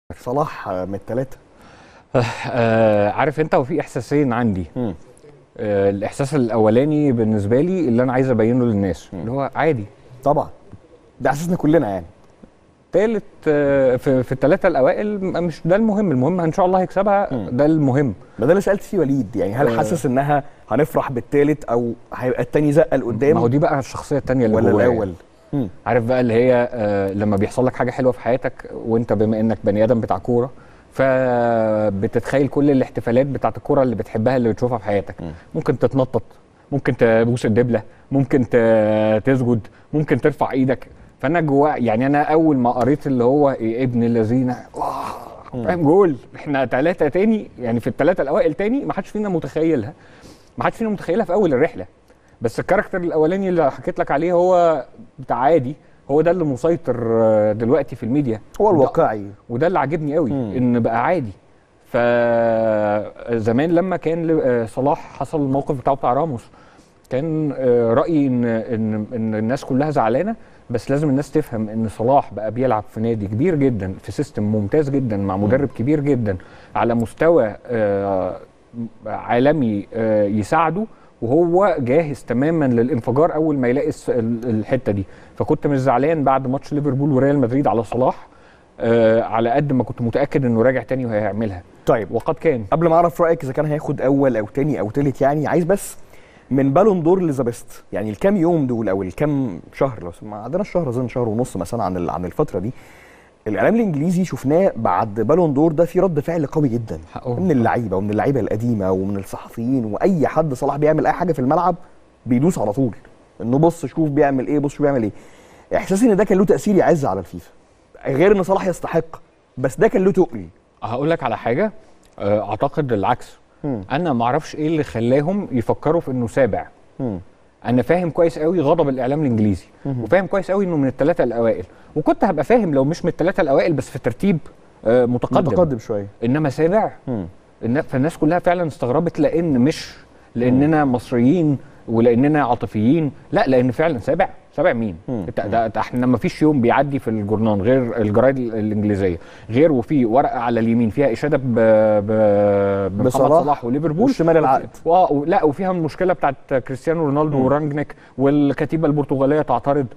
صلاح من الثلاثه آه عارف انت وفي احساسين عندي مم. آه الاحساس الاولاني بالنسبه لي اللي انا عايز ابينه للناس اللي هو عادي طبعا ده احساسنا كلنا يعني تالت آه في, في الثلاثه الاوائل م- مش ده المهم المهم ان شاء الله هيكسبها مم. ده المهم ما ده اللي سالت فيه وليد يعني هل آه. حاسس انها هنفرح بالثالث او هيبقى الثاني زقه لقدام ما هو دي بقى الشخصيه الثانيه اللي ولا جوايا. الاول مم. عارف بقى اللي هي آه لما بيحصل لك حاجه حلوه في حياتك وانت بما انك بني ادم بتاع كوره فبتتخيل كل الاحتفالات بتاعت الكوره اللي بتحبها اللي بتشوفها في حياتك مم. ممكن تتنطط ممكن تبوس الدبله ممكن ت- تسجد ممكن ترفع ايدك فانا جوا يعني انا اول ما قريت اللي هو إيه ابن الذين آه، فاهم جول احنا ثلاثه تاني يعني في الثلاثه الاوائل تاني ما حدش فينا متخيلها ما حدش فينا متخيلها في اول الرحله بس الكاركتر الاولاني اللي حكيت لك عليه هو بتاع عادي هو ده اللي مسيطر آه، دلوقتي في الميديا هو وده- الواقعي وده اللي عاجبني قوي مم. ان بقى عادي فزمان لما كان ل- آه، صلاح حصل الموقف بتاعه بتاع راموس كان آه، رايي ان ان ان الناس كلها زعلانه بس لازم الناس تفهم ان صلاح بقى بيلعب في نادي كبير جدا في سيستم ممتاز جدا مع مدرب كبير جدا على مستوى آه، عالمي آه، يساعده وهو جاهز تماما للانفجار اول ما يلاقي الس- ال- الحته دي فكنت مش زعلان بعد ماتش ليفربول وريال مدريد على صلاح آه، على قد ما كنت متاكد انه راجع تاني وهيعملها طيب وقد كان قبل ما اعرف رايك اذا كان هياخد اول او تاني او تالت يعني عايز بس من بالون دور لزابيست يعني الكام يوم دول او الكام شهر لو ما عندنا الشهر اظن شهر ونص مثلا عن ال- عن الفتره دي الاعلام الانجليزي شفناه بعد بالون دور ده في رد فعل قوي جدا حقهم. من اللعيبه ومن اللعيبه القديمه ومن الصحفيين واي حد صلاح بيعمل اي حاجه في الملعب بيدوس على طول انه بص شوف بيعمل ايه بص شوف بيعمل ايه احساسي ان ده كان له تاثير يعز على الفيفا غير ان صلاح يستحق بس ده كان له تقل هقول لك على حاجه آه، اعتقد العكس مم. انا ما اعرفش ايه اللي خلاهم يفكروا في انه سابع مم. انا فاهم كويس قوي غضب الاعلام الانجليزي مهم. وفاهم كويس قوي انه من الثلاثه الاوائل وكنت هبقى فاهم لو مش من الثلاثه الاوائل بس في ترتيب آه، متقدم, متقدم شويه انما سابع مم. النا- فالناس كلها فعلا استغربت لان مش لاننا مصريين ولاننا عاطفيين لا لان فعلا سابع سابع مين مم. إنت- ده ده احنا ما فيش يوم بيعدي في الجورنان غير الجرايد ال- الانجليزيه غير وفي ورقه على اليمين فيها اشاده ب... ب... بمحمد بصلاح صلاح وليفربول والشمال العقد. و... و... لا وفيها المشكله بتاعت كريستيانو رونالدو ورانجنيك والكتيبه البرتغاليه تعترض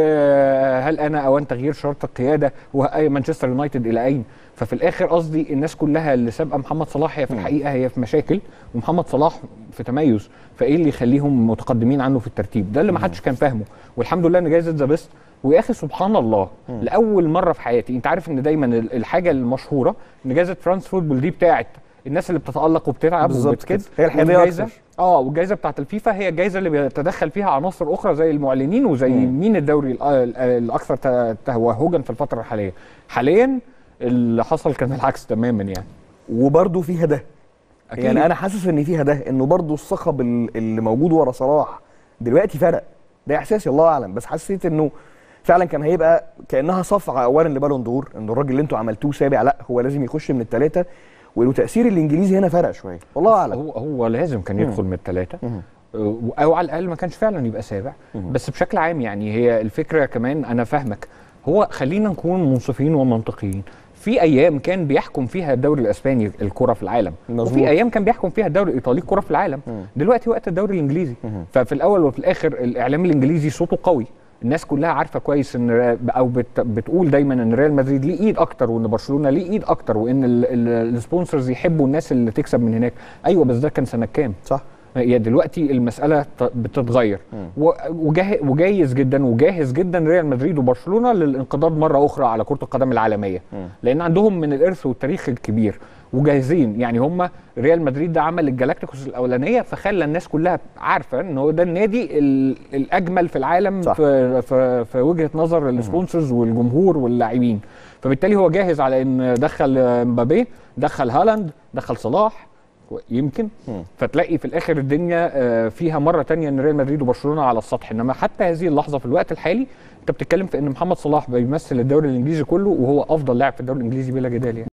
وهل انا اوان تغيير شرط القياده ومانشستر يونايتد الى اين ففي الاخر قصدي الناس كلها اللي سابقه محمد صلاح هي في الحقيقه هي في مشاكل ومحمد صلاح في تميز فايه اللي يخليهم متقدمين عنه في الترتيب ده اللي ما حدش كان فاهمه والحمد لله ان جائزه ذا بيست ويا اخي سبحان الله لاول مره في حياتي انت عارف ان دايما ال- الحاجه المشهوره ان جائزه فرانس فوتبول دي بتاعت الناس اللي بتتالق وبتلعب بالظبط وبتكد كده. هي الحيادية والجايزة- أكتر. اه والجائزه بتاعت الفيفا هي الجائزه اللي بيتدخل فيها عناصر اخرى زي المعلنين وزي مم. مين الدوري الأ- ال- الاكثر ت- توهجا في الفتره الحاليه حاليا اللي حصل كان العكس تماما يعني وبرده فيها ده أكيد. يعني انا حاسس ان فيها ده انه برده الصخب ال- اللي موجود ورا صلاح دلوقتي فرق ده احساسي الله اعلم بس حسيت انه فعلا كان هيبقى كانها صفعه اولا لبالون دور انه الراجل اللي انتوا عملتوه سابع لا هو لازم يخش من الثلاثه وله تاثير الانجليزي هنا فرق شويه والله اعلم هو هو لازم كان يدخل من الثلاثه مم. او على الاقل ما كانش فعلا يبقى سابع بس بشكل عام يعني هي الفكره كمان انا فاهمك هو خلينا نكون منصفين ومنطقيين في ايام كان بيحكم فيها الدوري الاسباني الكره في العالم مظبوط. وفي ايام كان بيحكم فيها الدوري الايطالي الكره في العالم مم. دلوقتي وقت الدوري الانجليزي ففي الاول وفي الاخر الاعلام الانجليزي صوته قوي الناس كلها عارفه كويس ان را- او بت بتقول دايما ان ريال مدريد ليه ايد اكتر وان برشلونه ليه ايد اكتر وان ال- ال- السبونسرز يحبوا الناس اللي تكسب من هناك ايوه بس ده كان سنه كام صح هي دلوقتي المسألة ت- بتتغير و- وجاه- وجاهز جدا وجاهز جدا ريال مدريد وبرشلونة للانقضاض مرة أخرى على كرة القدم العالمية لأن عندهم من الإرث والتاريخ الكبير وجاهزين يعني هم ريال مدريد ده عمل الجالاكتيكوس الأولانية فخلى الناس كلها عارفة إن هو ده النادي ال- الأجمل في العالم صح. في, في, في وجهة نظر السبونسرز والجمهور واللاعبين فبالتالي هو جاهز على إن دخل مبابي دخل هالاند دخل صلاح يمكن مم. فتلاقي في الاخر الدنيا آه، فيها مره تانية ان ريال مدريد وبرشلونه على السطح انما حتى هذه اللحظه في الوقت الحالي انت بتتكلم في ان محمد صلاح بيمثل الدوري الانجليزي كله وهو افضل لاعب في الدوري الانجليزي بلا جدال يعني